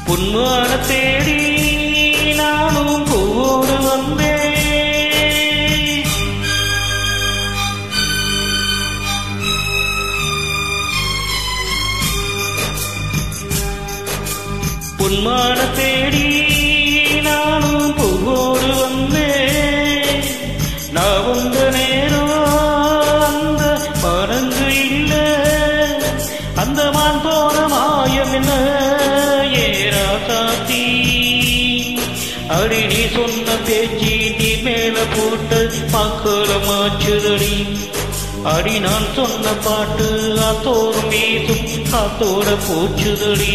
உன்மான தேடி நானும் பூவோடு வந்தேன் உன்மான தேடி நானும் பூவோடு வந்தேன் நான் வந்த நேரம் அந்த மனங்கு இல்ல அந்த மான் போன மாயம் என்ன ஏரா காத்தி அடி நீ சொன்ன பேச்சு நீ மேல போட்ட மக்களமாச்சுதடி அடி நான் சொன்ன பாட்டு அத்தோறும் வீசும் காத்தோட போச்சுதடி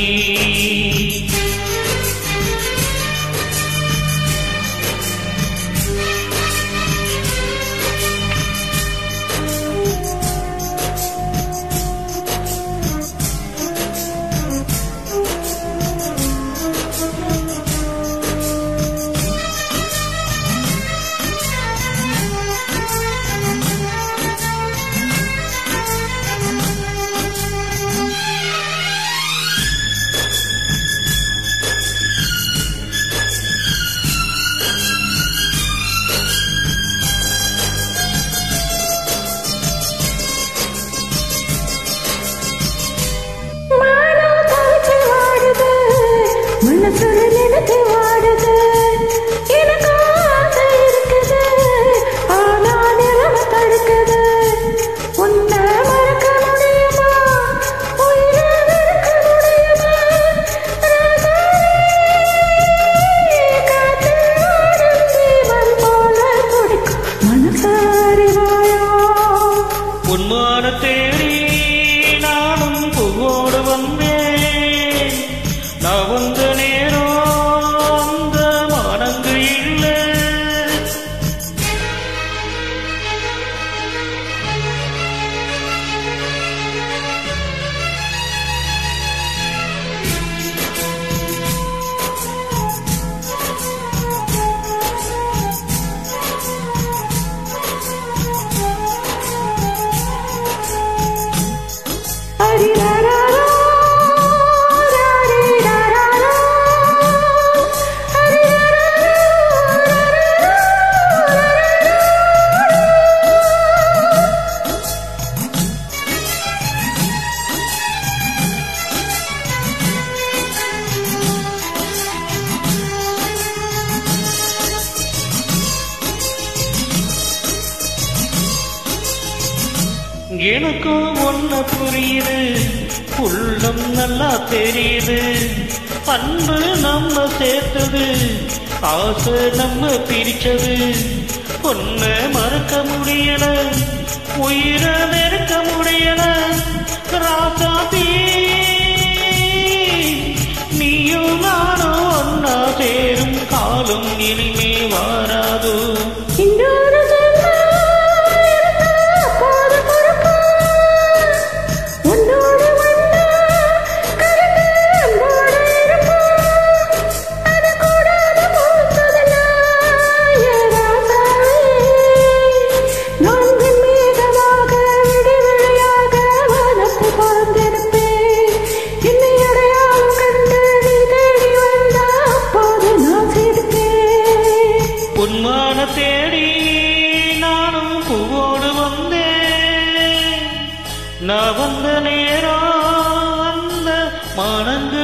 மானம் தவிச்சு வாடுது மனசுல நினைச்சு வாடுது எனக்கு ஆசை இருக்குது ஆனா நிலைமை தடுக்குது உன்னை மறக்க முடியுமா உயிரை வெறுக்க முடியுமா காற்றில் ஆடும் ஜீவன் போல துடிக்கும் மனசாரிவாயோ உன்மான தேடி நானும் பூவோடு வந்தேன் நான் வந்த நேரம் அந்த மனங்கு இல்லை அரிரரரோ, ரரிரரரோ, எனக்கும் ஒன்ன புரியுது உள்ளம் நல்லா தெரியுது அன்பு நம்ம சேர்த்தது ஆசை நம்ம பிரிச்சது பொண்ண மறக்க முடியல உயிரை வெறுக்க முடியல ராசாதி நீயும் நானும் ஒன்னா சேரும் காலம் இனிமே வாராதோ இன்னொரு ஜென்மம் இருந்தா போது பொறுப்போம். உன்னோடு வந்தா கலந்து அன்போடு இருப்போம். அது கூடாது போச்சதெல்லாம் என் ராசாவே. நான் விண்மீகமாக விடிவெளியாக வானத்து பறந்திருப்பேன். என்னை அடையாளம் கண்டு நீ தேடி வந்தா அப்போது நான் சிரிப்பேன். உன்மான தேடி நானும் பூவோடு வந்தேன் நான் வந்த நேரம் அந்த மனங்கு